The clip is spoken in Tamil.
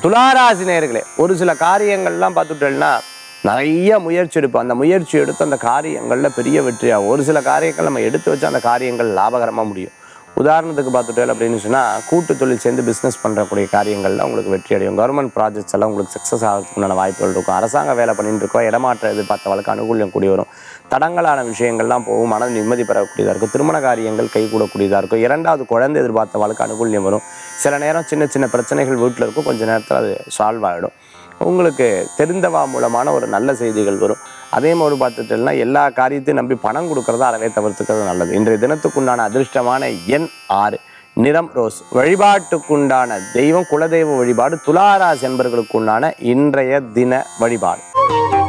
துளாராசி நேயர்களே ஒரு சில காரியங்கள்லாம் பார்த்துட்டேன்னா நிறைய முயற்சி எடுப்போம் அந்த முயற்சி எடுத்து அந்த காரியங்களில் பெரிய வெற்றியாகும் ஒரு சில காரியங்கள் நம்ம எடுத்து வச்சு அந்த காரியங்கள் லாபகரமாக முடியும் உதாரணத்துக்கு பார்த்துட்டேன் அப்படின்னு சொன்னால் கூட்டு தொழில் சேர்ந்து பிஸ்னஸ் பண்ணுறக்கூடிய காரியங்களில் உங்களுக்கு வெற்றி அடையும் கவர்மெண்ட் ப்ராஜெக்ட்ஸ் எல்லாம் உங்களுக்கு சக்ஸஸ் ஆகிறதுக்கு உண்டான வாய்ப்புகள் இருக்கும் அரசாங்க வேலை பண்ணிட்டு இருக்கோம் இடமாற்ற எதிர்பார்த்தவளுக்கு அனுகூல்யம் கூடி வரும் தடங்கலான விஷயங்கள்லாம் போகும் மன நிம்மதி பெறக்கூடியதாக இருக்கும் திருமண காரியங்கள் கைகூடக்கூடியதாக இருக்கும் இரண்டாவது குழந்தை எதிர்பார்த்தவளுக்கு அனுகூல்யம் வரும் சில நேரம் சின்ன சின்ன பிரச்சனைகள் வீட்டில் இருக்கும் கொஞ்ச நேரத்தில் அது சால்வ் ஆகிடும் உங்களுக்கு தெரிந்தவா மூலமான ஒரு நல்ல செய்திகள் வரும் அதே மாதிரி பார்த்துட்டோம்னா எல்லா காரியத்தையும் நம்பி பணம் கொடுக்கறத அறவே தவிர்த்துக்கிறது நல்லது இன்றைய தினத்துக்குண்டான அதிர்ஷ்டமான எண் ஆறு நிறம் ரோஸ் வழிபாட்டுக்குண்டான தெய்வம் குலதெய்வ வழிபாடு துளாராசி என்பவர்களுக்குண்டான இன்றைய தின வழிபாடு